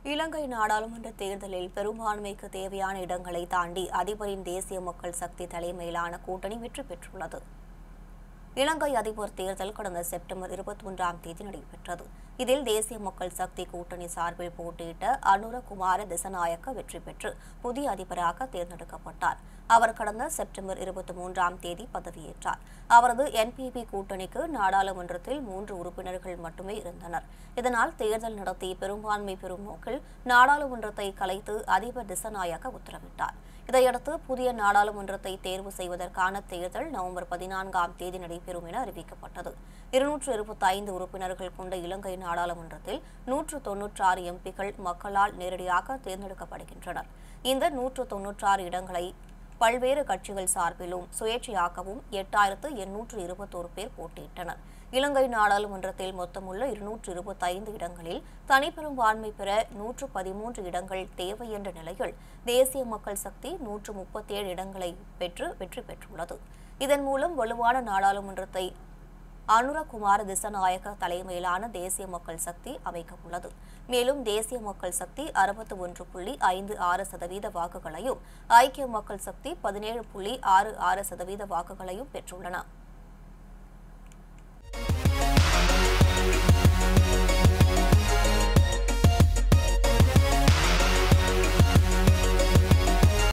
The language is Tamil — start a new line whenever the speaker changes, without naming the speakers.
இலங்கை நாடாளுமன்ற தேர்தலில் பெரும்பான்மைக்கு தேவையான இடங்களை தாண்டி அதிபரின் தேசிய மக்கள் சக்தி தலைமையிலான கூட்டணி வெற்றி பெற்றுள்ளது இலங்கை அதிபர் தேர்தல் கடந்த செப்டம்பர் இருபத்தி ஒன்றாம் தேதி நடைபெற்றது இதில் தேசிய மக்கள் சக்தி கூட்டணி சார்பில் போட்டியிட்ட அனுரகுமார திசநாயக்க வெற்றி பெற்று புதிய அதிபராக தேர்ந்தெடுக்கப்பட்டார் அவர் கடந்த செப்டம்பர் இருபத்தி மூன்றாம் தேதி பதவியேற்றார் அவரது என்பிபி கூட்டணிக்கு நாடாளுமன்றத்தில் மூன்று உறுப்பினர்கள் மட்டுமே இருந்தனர் இதனால் தேர்தல் நடத்தி பெரும்பான்மை பெறும் நோக்கில் நாடாளுமன்றத்தை கலைத்து அதிபர் திசநாயக்க உத்தரவிட்டார் இதையடுத்து புதிய நாடாளுமன்றத்தை தேர்வு செய்வதற்கான தேர்தல் நவம்பர் பதினான்காம் தேதி நடைபெறும் என அறிவிக்கப்பட்டது இருநூற்று இருபத்தி ஐந்து உறுப்பினர்கள் கொண்ட இலங்கை நாடாளுமன்றத்தில் நூற்று தொன்னூற்றாறு எம்பிக்கள் மக்களால் நேரடியாக தேர்ந்தெடுக்கப்படுகின்றனர் இந்த நூற்று தொன்னூற்றாறு இடங்களை பல்வேறு கட்சிகள் சார்பிலும் சுயேட்சையாகவும் எட்டாயிரத்து எண்ணூற்று இருபத்தோரு பேர் போட்டியிட்டனர் இலங்கை நாடாளுமன்றத்தில் மொத்தமுள்ள இருநூற்று இருபத்தைந்து இடங்களில் தனிப்பெரும்பான்மை பெற நூற்று பதிமூன்று இடங்கள் தேவை என்ற நிலையில் தேசிய மக்கள் சக்தி நூற்று முப்பத்தேழு இடங்களை பெற்று வெற்றி பெற்றுள்ளது இதன் மூலம் வலுவான நாடாளுமன்றத்தை அனுரகுமார திசநாயக தலைமையிலான தேசிய மக்கள் சக்தி அமைக்க உள்ளது மேலும் தேசிய மக்கள் சக்தி அறுபத்தி ஒன்று புள்ளி ஐந்து ஆறு சதவீத வாக்குகளையும் ஐக்கிய மக்கள் சக்தி பதினேழு புள்ளி ஆறு ஆறு சதவீத வாக்குகளையும் பெற்றுள்ளன